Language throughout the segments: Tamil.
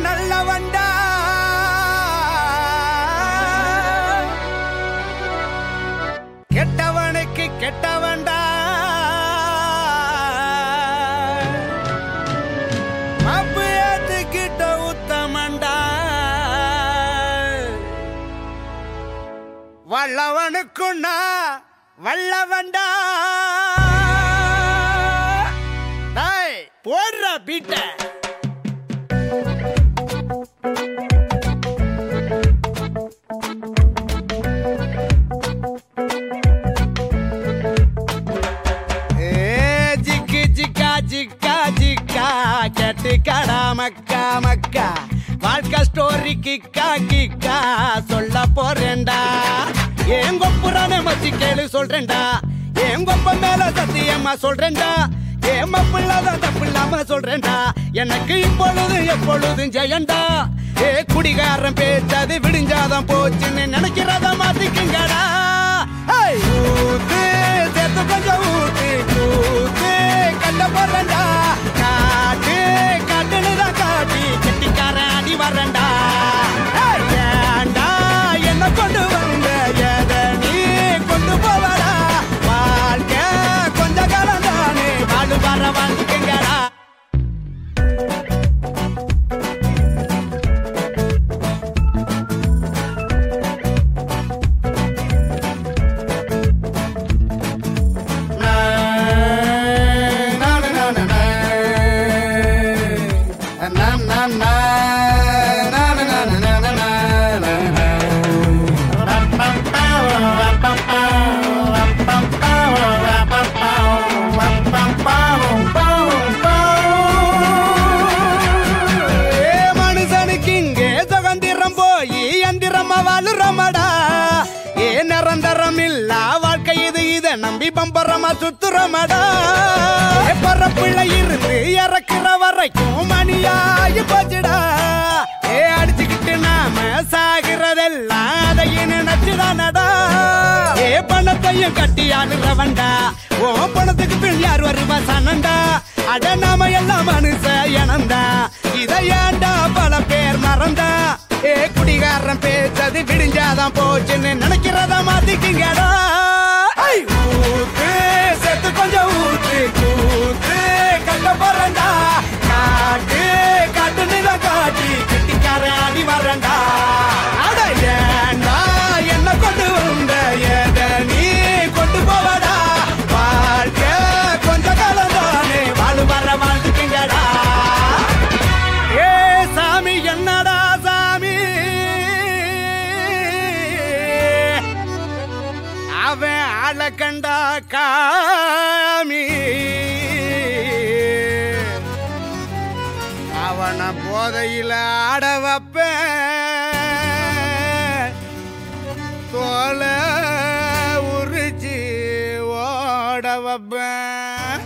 நல்லவன்டா கெட்டவனுக்கு கெட்டவன்டா மாப்பு ஏத்துக்கிட்ட உத்தமன்டா வல்லவனுக்குன்னா வல்லவன்டா டேய் போடுற பீட்ட ஏ ஜிக்கு ஜிக்கா ஜிக்கா ஜிக்கா கெட்டு கடா மக்கா மக்கா வாழ்க்கை ஸ்டோரி கிக்கா கிக்கா சொல்ல போறேன்டா என் கொப்புறானே மச்சி கேளு சொல்றேன்டா என் கொப்ப மேல சத்தியமா சொல்றேன்டா ஏன் மப்பில்லாதான் தப்பில்லாம சொல்றேன்டா எனக்கு இப்பொழுது எப்பொழுதும் ஜெயண்டா ஏ குடிகாரன் பேச்சது விடிஞ்சாதான் போச்சுன்னு நினைக்கிறத மாத்திக்குங்கடா ஏய், ஊத்து சேர்த்து கொஞ்சம் ஊத்து ஊத்து கண்ட போறேன்டா காட்டு காட்டுன்னு தான் காட்டி கெட்டிக்காரன் அடி வரேன்டா ஏய், ஏன்டா என்ன கொண்டு வந்த எதை நீ கொண்டு போவடா வாழ்க்கை கொஞ்ச காலம் தானே வாழு வர வாழ்ந்துக்கங்கடா ஏ மனுஷனுக்கு இங்கே சுதந்திரம் போய் எந்திரமா வாழுறமடா ஏ நிரந்தரம் இல்ல வாழ்க்கை இது இத நம்பி பம்பரமா சுத்துறமடா ஏ பரப்புள்ள இருந்து இறக்குற வரைக்கும் மணியாகி போச்சுடா ஏ அடிச்சுக்கிட்டு நாம சாகிறதெல்லாம் அதையும் நினைச்சுதானடா ஏ பணத்தையும் கட்டி ஆளுறவன்டா ஓ பணத்துக்கு பின் யார் வருவா சனண்டா அட நாம எல்லாம் மனுஷ இனந்தா இதை ஏன்டா பல பேர் மறந்தா ஏ குடிகாரன் பேச்சது விடிஞ்சாதான் போச்சுன்னு நினைக்கிறத மாத்திக்கிங்கடா ஐ, ஊத்து செத்து கொஞ்சம் ஊத்து கூத்து கண்ட போறண்டா காட்டு காட்டு நில காட்டி கெட்டிக்காரன் அடி வரண்டா அட ஏன்டா என்ன கொண்டு வந்த எதை நீ கொண்டு போவடா வாழ்க்கை கொஞ்ச காலம் தானே வாழு வர வாழ்ந்துக்குங்கடா ஏ சாமி என்னடா சாமி அவன் ஆள கண்டா காமி அவன போதையில ஆட வைப்பேன் தோலை உரிச்சு ஓட வைப்பேன்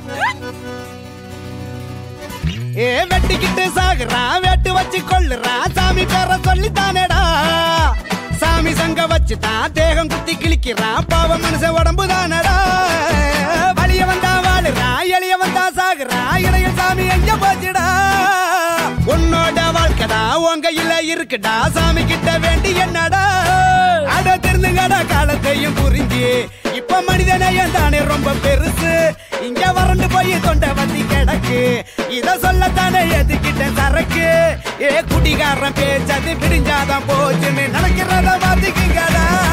ஏ வெட்டிக்கிட்டு சாகுறான் வெட்டு வச்சு கொள்ளுறான் சாமி பேர சொல்லித்தானேடா சாமி சங்க வச்சு தான் தேகம் குத்தி கிழிக்கிறான் பாவம் மனுஷ உடம்பு தானடா வலிய வந்தா வாழுறான் எளிய வந்தா சாகுறான் இடையில் சாமி எங்க போச்சுடா உன்னோட வாழ்க்கைடா உங்க இல்ல இருக்குடா சாமி கிட்ட வேண்டி என்னடா அட தெரிஞ்சுங்கடா காலத்தையும் புரிஞ்சு இப்ப மனிதனையும் தானே ரொம்ப பெருசு இங்க வறண்டு போய் தொண்டை வத்தி கிடக்கு இத சொல்லத்தானே எதுக்கிட்ட சரக்கு ஏ குடிகாரன் பேச்சது விடிஞ்சாதான் போச்சுன்னு நினைக்கிறத மாத்திக்கிங்கடா